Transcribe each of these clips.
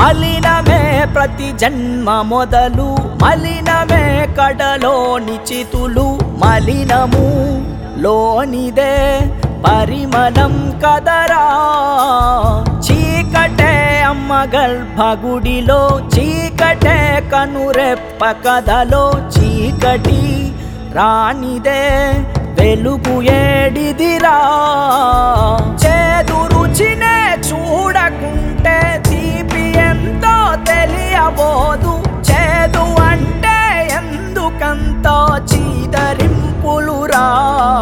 మలినమే ప్రతి జన్మ మొదలు మలినమే కడలోని చితులు మలినము లోనిదే పరిమళం కదరా చీకటే అమ్మ గర్భగుడిలో చీకటే కనురెప్ప కథలో చీకటి రానిదే వెలుగు ఏడిదిరా చేదు రుచినే చూడకుంటే తీపి ఎంతో తెలియబోదు చేదు అంటే ఎందుకంతో చీదరింపులురా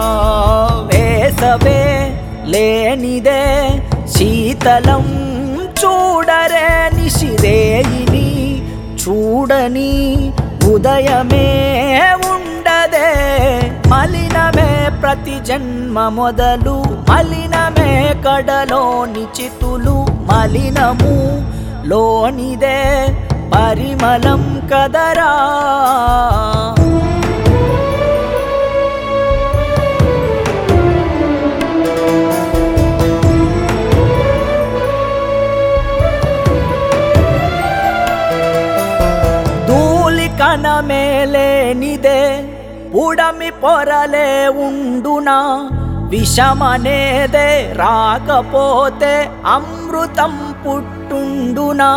వేసవే లేనిదే శీతలం చూడరే నిశిరేయిని చూడని ఉదయమే ఉండదే మలినమే ప్రతి జన్మ మొదలు మలినమే కడలోని చితులు మలినము లోనిదే పరిమళం కదరా ధూళి కనమేలేనిదే ఉడమి పొరలే ఉండునా విషమనేదే రాకపోతే అమృతం పుట్టుండునా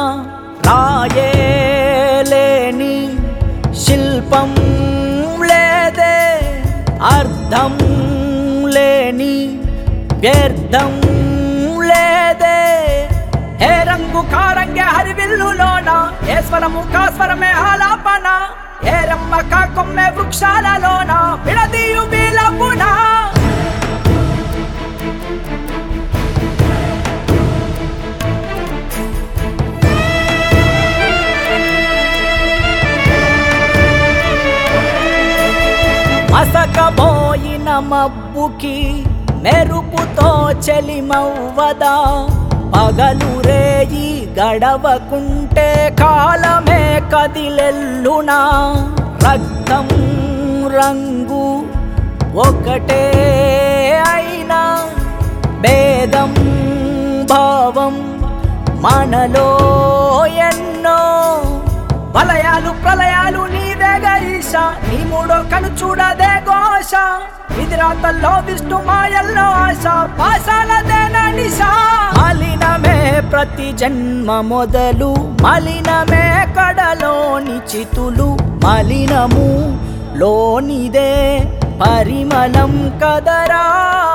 రాయేలేని శిల్పం లేదే అర్థం లేని వ్యర్థం లేదే ఏ రంగు కారంగే హరివిల్లులోన ఏ స్వరము కాస్వరమే ఆలాపన ఏ రమ్మ కాకొమ్మే వృక్షాలలోన విడదీయు వీలపున మసకబోయిన మబ్బుకి మెరుపుతో చెలిమవ్వదా పగలు రేయి గడవకుంటే కాలమే కదిలెల్లునా రక్తం రంగు ఒకటే అయినా భేదం భావం మనలో ఎన్నో వలయాలు ప్రళయాలు నీవేగా ఈశ నీ మూడో కను చూడదే ఘోష ఇది రాతల్లో విష్ణు మాయల్లో ఆశ పాసాలదేన నిశ మలినమే ప్రతి జన్మ మొదలు మలినమే కడలోని చితులు మలినము లోనిదే పరిమళం కదరా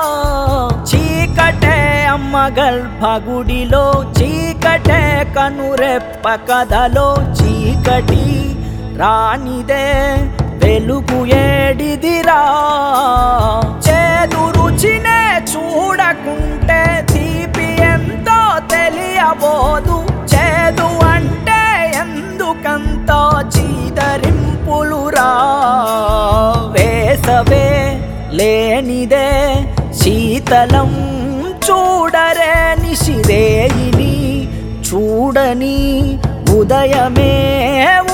చీకటే అమ్మ గర్భగుడిలో చీకటే కనురెప్ప కథలో చీకటి రానిదే వెలుగు ఏడిదిరా చేదు రుచినే చూడకుంటే తీపి ఎంతో తెలియబోదు చేదు అంటే ఎందుకంతో చీదరింపులురా వేసవే లేనిదే శీతలం చూడరే నిశిరేయిని చూడని ఉదయమే